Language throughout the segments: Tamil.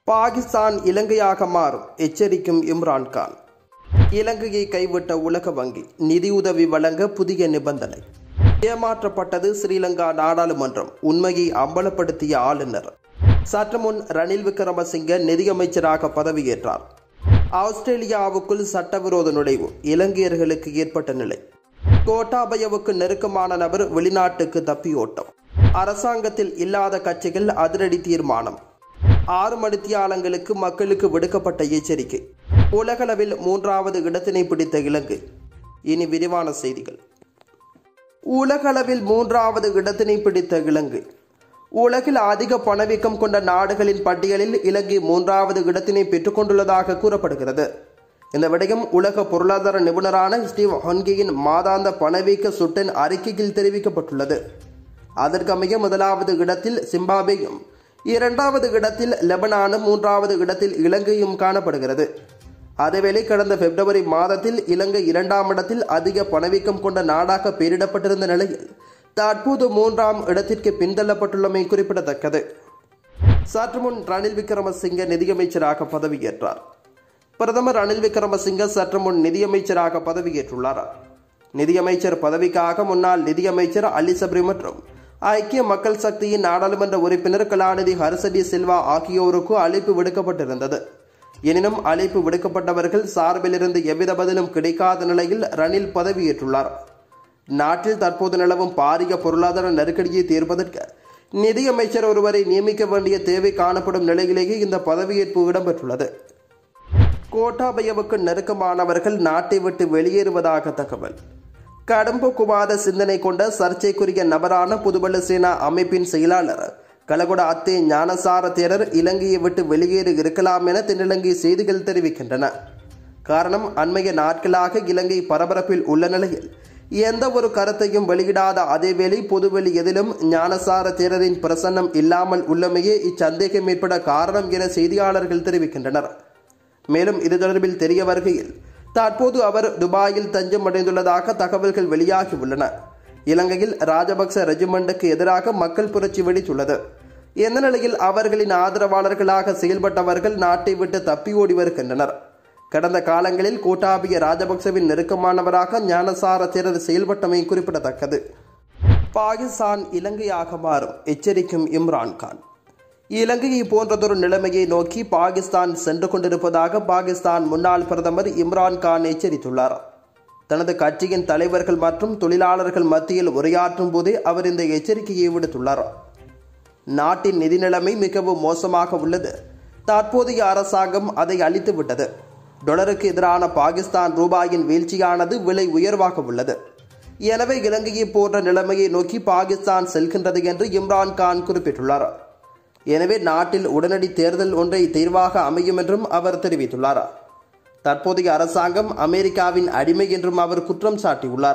பாகிஸ்தான் இலங்கையாக மாறும் எச்சரிக்கும் இம்ரான்கான் இலங்கையை கைவிட்ட உலக வங்கி நிதியுதவி வழங்க புதிய நிபந்தனை ஏமாற்றப்பட்டது ஸ்ரீலங்கா நாடாளுமன்றம் உண்மையை அம்பலப்படுத்திய ஆளுநர் சற்று முன் ரணில் விக்ரமசிங்க நிதியமைச்சராக பதவியேற்றார் ஆஸ்திரேலியாவுக்குள் சட்டவிரோத நுழைவு இலங்கையர்களுக்கு ஏற்பட்ட நிலை கோட்டாபயவுக்கு நெருக்கமான நபர் வெளிநாட்டுக்கு தப்பியோட்டம் அரசாங்கத்தில் இல்லாத கட்சிகள் அதிரடி தீர்மானம் ஆறு மணித்தியாலங்களுக்கு மக்களுக்கு விடுக்கப்பட்ட எச்சரிக்கை உலகளவில் மூன்றாவது இடத்தினை பிடித்த இலங்கை இனி விரிவான செய்திகள் உலகளவில் மூன்றாவது இடத்தினை பிடித்த இலங்கை உலகில் அதிக பணவீக்கம் கொண்ட நாடுகளின் பட்டியலில் இலங்கை மூன்றாவது இடத்தினை பெற்றுக்கொண்டுள்ளதாக கூறப்படுகிறது இந்த விடயம் உலக பொருளாதார நிபுணரான ஸ்டீவ் ஹொன்கியின் மாதாந்த பணவீக்க சுட்டின் அறிக்கையில் தெரிவிக்கப்பட்டுள்ளது அதற்கமைய முதலாவது இடத்தில் சிம்பாபேயும் இரண்டாவது இடத்தில் லெபனானும் மூன்றாவது இடத்தில் இலங்கையும் காணப்படுகிறது அதேவேளை கடந்த பிப்ரவரி மாதத்தில் இலங்கை இரண்டாம் இடத்தில் அதிக பணவீக்கம் கொண்ட நாடாக பெயரிடப்பட்டிருந்த நிலையில் தற்போது மூன்றாம் இடத்திற்கு பின்தள்ளப்பட்டுள்ளமை குறிப்பிடத்தக்கது சற்று முன் ரணில் விக்ரமசிங்க நிதியமைச்சராக பதவியேற்றார் பிரதமர் ரணில் விக்ரமசிங்க சற்று முன் நிதியமைச்சராக பதவியேற்றுள்ளார் நிதியமைச்சர் பதவிக்காக முன்னாள் நிதியமைச்சர் அலி சப்ரி மற்றும் ஐக்கிய மக்கள் சக்தியின் நாடாளுமன்ற உறுப்பினர் கலாநிதி ஹர்சடி சில்வா ஆகியோருக்கு அழைப்பு விடுக்கப்பட்டிருந்தது எனினும் அழைப்பு விடுக்கப்பட்டவர்கள் சார்பிலிருந்து எவ்வித பதிலும் கிடைக்காத நிலையில் ரணில் பதவியேற்றுள்ளார் நாட்டில் தற்போது நிலவும் பாரிய பொருளாதார நெருக்கடியை தீர்ப்பதற்கு நிதியமைச்சர் ஒருவரை நியமிக்க வேண்டிய தேவை காணப்படும் நிலையிலேயே இந்த பதவியேற்பு இடம்பெற்றுள்ளது கோட்டாபயவுக்கு நெருக்கமானவர்கள் நாட்டை விட்டு வெளியேறுவதாக தகவல் கடும்புக்குவாத சிந்தனை கொண்ட சர்ச்சைக்குரிய நபரான புதுவெள்ள சேனா அமைப்பின் செயலாளர் கலகுட அத்தே ஞானசார தேரர் இலங்கையை விட்டு வெளியேறி இருக்கலாம் என தென்னிலங்கை செய்திகள் தெரிவிக்கின்றன காரணம் அண்மைய நாட்களாக இலங்கை பரபரப்பில் உள்ள நிலையில் எந்த ஒரு கருத்தையும் வெளியிடாத அதேவேளை பொதுவெளி எதிலும் ஞானசார தேரரின் பிரசன்னம் இல்லாமல் உள்ளமையே இச்சந்தேகம் ஏற்பட காரணம் என செய்தியாளர்கள் தெரிவிக்கின்றனர் மேலும் இது தொடர்பில் தெரிய வருகையில் தற்போது அவர் துபாயில் தஞ்சம் அடைந்துள்ளதாக தகவல்கள் வெளியாகி உள்ளன இலங்கையில் ராஜபக்ச ரெஜிமெண்ட்டுக்கு எதிராக மக்கள் புரட்சி வெடித்துள்ளது இந்த நிலையில் அவர்களின் ஆதரவாளர்களாக செயல்பட்டவர்கள் நாட்டை விட்டு தப்பி ஓடி வருகின்றனர் கடந்த காலங்களில் கோட்டாபிய ராஜபக்சவின் நெருக்கமானவராக ஞானசார தேரர் செயல்பட்டமை குறிப்பிடத்தக்கது பாகிஸ்தான் இலங்கையாக மாறும் எச்சரிக்கும் இம்ரான்கான் இலங்கையை போன்றதொரு நிலைமையை நோக்கி பாகிஸ்தான் சென்று கொண்டிருப்பதாக பாகிஸ்தான் முன்னாள் பிரதமர் இம்ரான்கான் எச்சரித்துள்ளார் தனது கட்சியின் தலைவர்கள் மற்றும் தொழிலாளர்கள் மத்தியில் உரையாற்றும் போதே அவர் இந்த எச்சரிக்கையை விடுத்துள்ளார் நாட்டின் நிதி நிலைமை மிகவும் மோசமாக உள்ளது தற்போதைய அரசாங்கம் அதை அளித்து விட்டது டொலருக்கு எதிரான பாகிஸ்தான் ரூபாயின் வீழ்ச்சியானது விலை உயர்வாக உள்ளது எனவே இலங்கையை போன்ற நிலைமையை நோக்கி பாகிஸ்தான் செல்கின்றது என்று இம்ரான்கான் குறிப்பிட்டுள்ளார் எனவே நாட்டில் உடனடி தேர்தல் ஒன்றை தீர்வாக அமையும் என்றும் அவர் தெரிவித்துள்ளார் தற்போதைய அரசாங்கம் அமெரிக்காவின் அடிமை என்றும் அவர் குற்றம் சாட்டியுள்ளார்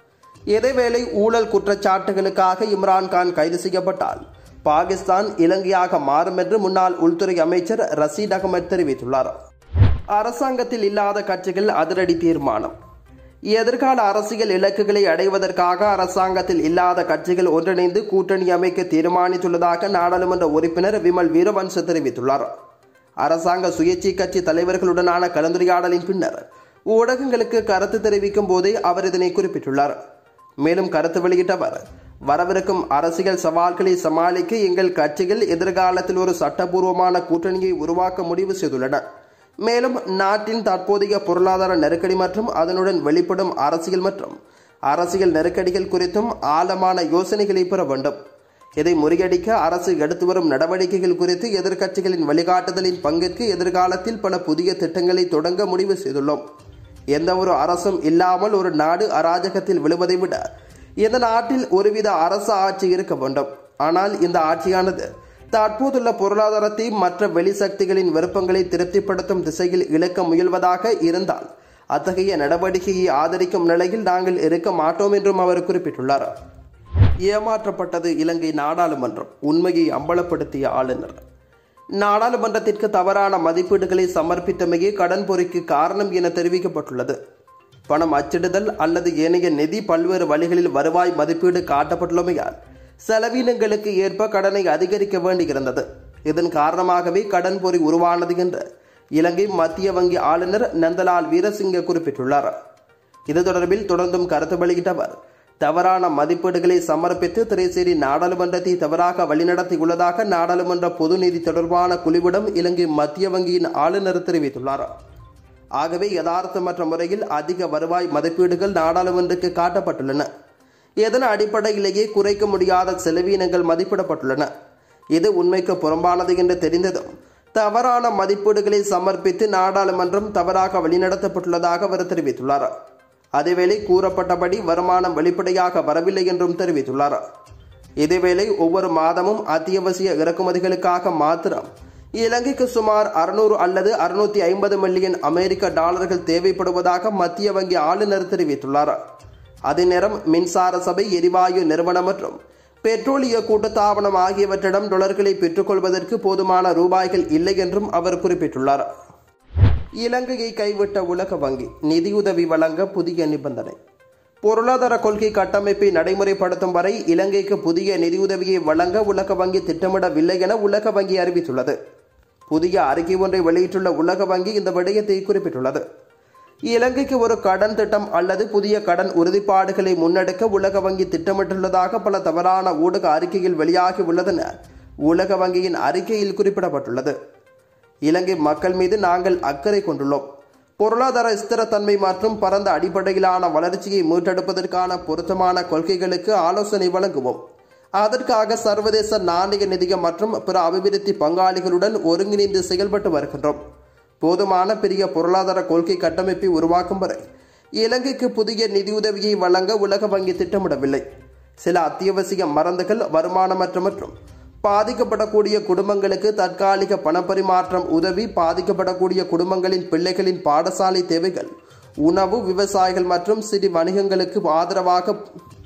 இதேவேளை ஊழல் குற்றச்சாட்டுகளுக்காக இம்ரான்கான் கைது செய்யப்பட்டால் பாகிஸ்தான் இலங்கையாக மாறும் என்று முன்னாள் உள்துறை அமைச்சர் ரசீத் அகமது தெரிவித்துள்ளார் அரசாங்கத்தில் இல்லாத கட்சிகள் அதிரடி தீர்மானம் எதிர்கால அரசியல் இலக்குகளை அடைவதற்காக அரசாங்கத்தில் இல்லாத கட்சிகள் ஒன்றிணைந்து கூட்டணி அமைக்க தீர்மானித்துள்ளதாக நாடாளுமன்ற உறுப்பினர் விமல் வீரவன்ச தெரிவித்துள்ளார் அரசாங்க சுயேட்சை கட்சி தலைவர்களுடனான கலந்துரையாடலின் பின்னர் ஊடகங்களுக்கு கருத்து தெரிவிக்கும் போதே அவர் இதனை குறிப்பிட்டுள்ளார் மேலும் கருத்து வெளியிட்ட அவர் வரவிருக்கும் அரசியல் சவால்களை சமாளிக்க எங்கள் கட்சிகள் எதிர்காலத்தில் ஒரு சட்டபூர்வமான கூட்டணியை உருவாக்க முடிவு செய்துள்ளன மேலும் நாட்டின் தற்போதைய பொருளாதார நெருக்கடி மற்றும் அதனுடன் வெளிப்படும் அரசியல் மற்றும் அரசியல் நெருக்கடிகள் குறித்தும் ஆழமான யோசனைகளை பெற வேண்டும் இதை முறியடிக்க அரசு எடுத்து வரும் நடவடிக்கைகள் குறித்து எதிர்க்கட்சிகளின் வழிகாட்டுதலின் பங்கிற்கு எதிர்காலத்தில் பல புதிய திட்டங்களை தொடங்க முடிவு செய்துள்ளோம் எந்த ஒரு அரசும் இல்லாமல் ஒரு நாடு அராஜகத்தில் விழுவதை விட இந்த நாட்டில் ஒருவித அரசு ஆட்சி இருக்க வேண்டும் ஆனால் இந்த ஆட்சியானது தற்போதுள்ள பொருளாதாரத்தை மற்ற வெளிசக்திகளின் விருப்பங்களை திருப்திப்படுத்தும் திசையில் இழக்க முயல்வதாக இருந்தால் அத்தகைய நடவடிக்கையை ஆதரிக்கும் நிலையில் நாங்கள் இருக்க மாட்டோம் என்றும் அவர் குறிப்பிட்டுள்ளார் ஏமாற்றப்பட்டது இலங்கை நாடாளுமன்றம் உண்மையை அம்பலப்படுத்திய ஆளுநர் நாடாளுமன்றத்திற்கு தவறான மதிப்பீடுகளை சமர்ப்பித்தமையே கடன் பொறிக்கு காரணம் என தெரிவிக்கப்பட்டுள்ளது பணம் அச்சிடுதல் அல்லது ஏனைய நிதி பல்வேறு வழிகளில் வருவாய் மதிப்பீடு காட்டப்பட்டுள்ளமையால் செலவினங்களுக்கு ஏற்ப கடனை அதிகரிக்க வேண்டியிருந்தது இதன் காரணமாகவே கடன் பொறி உருவானது என்று இலங்கை மத்திய வங்கி ஆளுநர் நந்தலால் வீரசிங்க குறிப்பிட்டுள்ளார் இது தொடர்பில் தொடர்ந்தும் கருத்து வெளியிட்ட அவர் தவறான மதிப்பீடுகளை சமர்ப்பித்து திரைசேரி நாடாளுமன்றத்தை தவறாக வழிநடத்தியுள்ளதாக நாடாளுமன்ற பொது நிதி தொடர்பான குழுவிடம் இலங்கை மத்திய வங்கியின் ஆளுநர் தெரிவித்துள்ளார் ஆகவே யதார்த்தமற்ற முறையில் அதிக வருவாய் மதிப்பீடுகள் நாடாளுமன்றக்கு காட்டப்பட்டுள்ளன இதன் அடிப்படையிலேயே குறைக்க முடியாத செலவீனங்கள் மதிப்பிடப்பட்டுள்ளன இது உண்மைக்கு புறம்பானது என்று தெரிந்ததும் தவறான மதிப்பீடுகளை சமர்ப்பித்து நாடாளுமன்றம் தவறாக வழிநடத்தப்பட்டுள்ளதாக அவர் தெரிவித்துள்ளார் அதேவேளை கூறப்பட்டபடி வருமானம் வெளிப்படையாக வரவில்லை என்றும் தெரிவித்துள்ளார் இதேவேளை ஒவ்வொரு மாதமும் அத்தியாவசிய இறக்குமதிகளுக்காக மாத்திரம் இலங்கைக்கு சுமார் அறுநூறு அல்லது அறுநூத்தி ஐம்பது மில்லியன் அமெரிக்க டாலர்கள் தேவைப்படுவதாக மத்திய வங்கி ஆளுநர் தெரிவித்துள்ளார் அதே நேரம் மின்சார சபை எரிவாயு நிறுவனம் மற்றும் பெட்ரோலிய கூட்டுத்தாபனம் ஆகியவற்றிடம் டொலர்களை பெற்றுக்கொள்வதற்கு போதுமான ரூபாய்கள் இல்லை என்றும் அவர் குறிப்பிட்டுள்ளார் இலங்கையை கைவிட்ட உலக வங்கி நிதியுதவி வழங்க புதிய நிபந்தனை பொருளாதார கொள்கை கட்டமைப்பை நடைமுறைப்படுத்தும் வரை இலங்கைக்கு புதிய நிதியுதவியை வழங்க உலக வங்கி திட்டமிடவில்லை என உலக வங்கி அறிவித்துள்ளது புதிய அறிக்கை ஒன்றை வெளியிட்டுள்ள உலக வங்கி இந்த விடயத்தை குறிப்பிட்டுள்ளது இலங்கைக்கு ஒரு கடன் திட்டம் அல்லது புதிய கடன் உறுதிப்பாடுகளை முன்னெடுக்க உலக வங்கி திட்டமிட்டுள்ளதாக பல தவறான ஊடக அறிக்கையில் வெளியாகி உள்ளதென உலக வங்கியின் அறிக்கையில் குறிப்பிடப்பட்டுள்ளது இலங்கை மக்கள் மீது நாங்கள் அக்கறை கொண்டுள்ளோம் பொருளாதார ஸ்திரத்தன்மை மற்றும் பரந்த அடிப்படையிலான வளர்ச்சியை மீட்டெடுப்பதற்கான பொருத்தமான கொள்கைகளுக்கு ஆலோசனை வழங்குவோம் அதற்காக சர்வதேச நாணய நிதியம் மற்றும் பிற அபிவிருத்தி பங்காளிகளுடன் ஒருங்கிணைந்து செயல்பட்டு வருகின்றோம் போதுமான பெரிய பொருளாதார கொள்கை கட்டமைப்பை உருவாக்கும் வரை இலங்கைக்கு புதிய நிதியுதவியை வழங்க உலக வங்கி திட்டமிடவில்லை சில அத்தியாவசிய மருந்துகள் வருமானமற்ற மற்றும் பாதிக்கப்படக்கூடிய குடும்பங்களுக்கு தற்காலிக பணப்பரிமாற்றம் உதவி பாதிக்கப்படக்கூடிய குடும்பங்களின் பிள்ளைகளின் பாடசாலை தேவைகள் உணவு விவசாயிகள் மற்றும் சிறு வணிகங்களுக்கு ஆதரவாக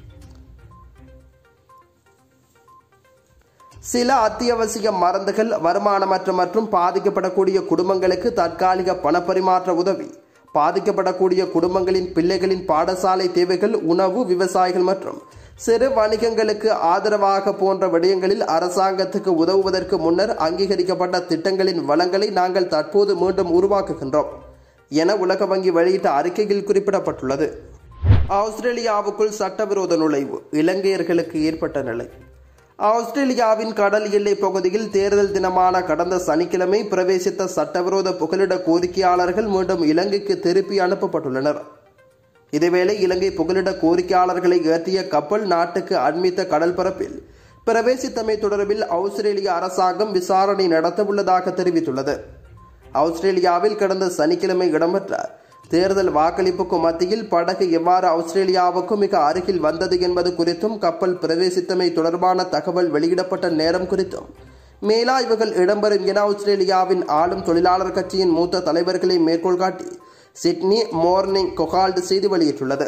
சில அத்தியாவசிய மருந்துகள் வருமானமற்ற மற்றும் பாதிக்கப்படக்கூடிய குடும்பங்களுக்கு தற்காலிக பணப்பரிமாற்ற உதவி பாதிக்கப்படக்கூடிய குடும்பங்களின் பிள்ளைகளின் பாடசாலை தேவைகள் உணவு விவசாயிகள் மற்றும் சிறு வணிகங்களுக்கு ஆதரவாக போன்ற விடயங்களில் அரசாங்கத்துக்கு உதவுவதற்கு முன்னர் அங்கீகரிக்கப்பட்ட திட்டங்களின் வளங்களை நாங்கள் தற்போது மீண்டும் உருவாக்குகின்றோம் என உலக வங்கி வெளியிட்ட அறிக்கையில் குறிப்பிடப்பட்டுள்ளது ஆஸ்திரேலியாவுக்குள் சட்டவிரோத நுழைவு இலங்கையர்களுக்கு ஏற்பட்ட நிலை ஆஸ்திரேலியாவின் கடல் எல்லை பகுதியில் தேர்தல் தினமான கடந்த சனிக்கிழமை பிரவேசித்த சட்டவிரோத புகலிட கோரிக்கையாளர்கள் மீண்டும் இலங்கைக்கு திருப்பி அனுப்பப்பட்டுள்ளனர் இதேவேளை இலங்கை புகலிட கோரிக்கையாளர்களை ஏற்றிய கப்பல் நாட்டுக்கு அண்மித்த கடல் பரப்பில் பிரவேசித்தமை தொடர்பில் ஆஸ்திரேலிய அரசாங்கம் விசாரணை நடத்தவுள்ளதாக தெரிவித்துள்ளது ஆஸ்திரேலியாவில் கடந்த சனிக்கிழமை இடம்பெற்ற தேர்தல் வாக்களிப்புக்கு மத்தியில் படகு எவ்வாறு ஆஸ்திரேலியாவுக்கு மிக அருகில் வந்தது என்பது குறித்தும் கப்பல் பிரவேசித்தமை தொடர்பான தகவல் வெளியிடப்பட்ட நேரம் குறித்தும் மேலாய்வுகள் இடம்பெறும் என ஆஸ்திரேலியாவின் ஆளும் தொழிலாளர் கட்சியின் மூத்த தலைவர்களை மேற்கோள் காட்டி சிட்னி மார்னிங் கொகால்டு செய்தி வெளியிட்டுள்ளது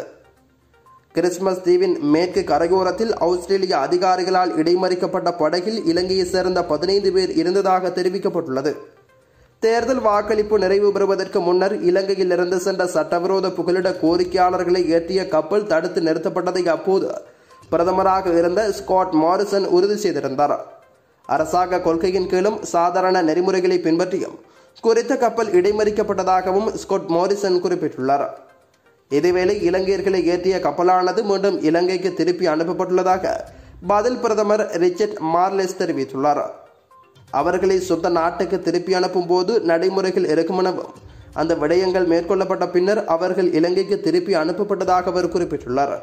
கிறிஸ்துமஸ் தீவின் மேற்கு கரையோரத்தில் ஆஸ்திரேலிய அதிகாரிகளால் இடைமறிக்கப்பட்ட படகில் இலங்கையைச் சேர்ந்த பதினைந்து பேர் இருந்ததாக தெரிவிக்கப்பட்டுள்ளது தேர்தல் வாக்களிப்பு நிறைவு பெறுவதற்கு முன்னர் இலங்கையில் இருந்து சென்ற சட்டவிரோத புகலிட கோரிக்கையாளர்களை ஏற்றிய கப்பல் தடுத்து நிறுத்தப்பட்டதை அப்போது பிரதமராக இருந்த ஸ்காட் மாரிசன் உறுதி செய்திருந்தார் அரசாங்க கொள்கையின் கீழும் சாதாரண நெறிமுறைகளை பின்பற்றியும் குறித்த கப்பல் இடைமறிக்கப்பட்டதாகவும் ஸ்காட் மாரிசன் குறிப்பிட்டுள்ளார் இதேவேளை இலங்கையர்களை ஏற்றிய கப்பலானது மீண்டும் இலங்கைக்கு திருப்பி அனுப்பப்பட்டுள்ளதாக பதில் பிரதமர் ரிச்சர்ட் மார்லெஸ் தெரிவித்துள்ளார் அவர்களை சொந்த நாட்டுக்கு திருப்பி அனுப்பும் போது நடைமுறைகள் இருக்குமெனவும் அந்த விடயங்கள் மேற்கொள்ளப்பட்ட பின்னர் அவர்கள் இலங்கைக்கு திருப்பி அனுப்பப்பட்டதாக அவர் குறிப்பிட்டுள்ளார்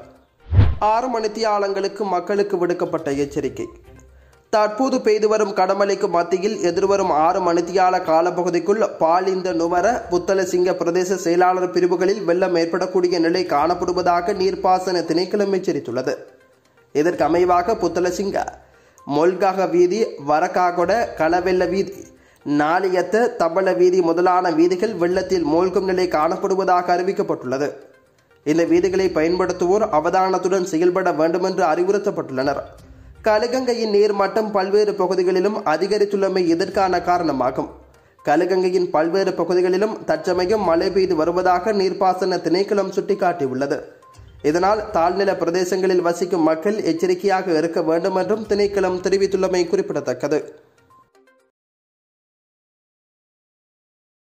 ஆறு மணித்தியாலங்களுக்கு மக்களுக்கு விடுக்கப்பட்ட எச்சரிக்கை தற்போது பெய்து வரும் கடமழைக்கு மத்தியில் எதிர்வரும் ஆறு மணித்தியால காலப்பகுதிக்குள் பாலிந்த நுவர புத்தலசிங்க பிரதேச செயலாளர் பிரிவுகளில் வெள்ளம் ஏற்படக்கூடிய நிலை காணப்படுவதாக நீர்ப்பாசன திணைக்களம் எச்சரித்துள்ளது இதற்கு அமைவாக புத்தலசிங்க மொல்காக வீதி வரக்காகொட களவெல்ல வீதி நாளியத்த தபல வீதி முதலான வீதிகள் வெள்ளத்தில் மூழ்கும் நிலை காணப்படுவதாக அறிவிக்கப்பட்டுள்ளது இந்த வீதிகளை பயன்படுத்துவோர் அவதானத்துடன் செயல்பட வேண்டுமென்று அறிவுறுத்தப்பட்டுள்ளனர் கலுகங்கையின் நீர்மட்டம் பல்வேறு பகுதிகளிலும் அதிகரித்துள்ளமை இதற்கான காரணமாகும் கலுகங்கையின் பல்வேறு பகுதிகளிலும் தற்சமயம் மழை பெய்து வருவதாக நீர்ப்பாசன திணைக்களம் சுட்டிக்காட்டியுள்ளது இதனால் தாழ்நில பிரதேசங்களில் வசிக்கும் மக்கள் எச்சரிக்கையாக இருக்க வேண்டும் என்றும் திணைக்களம் தெரிவித்துள்ளமை குறிப்பிடத்தக்கது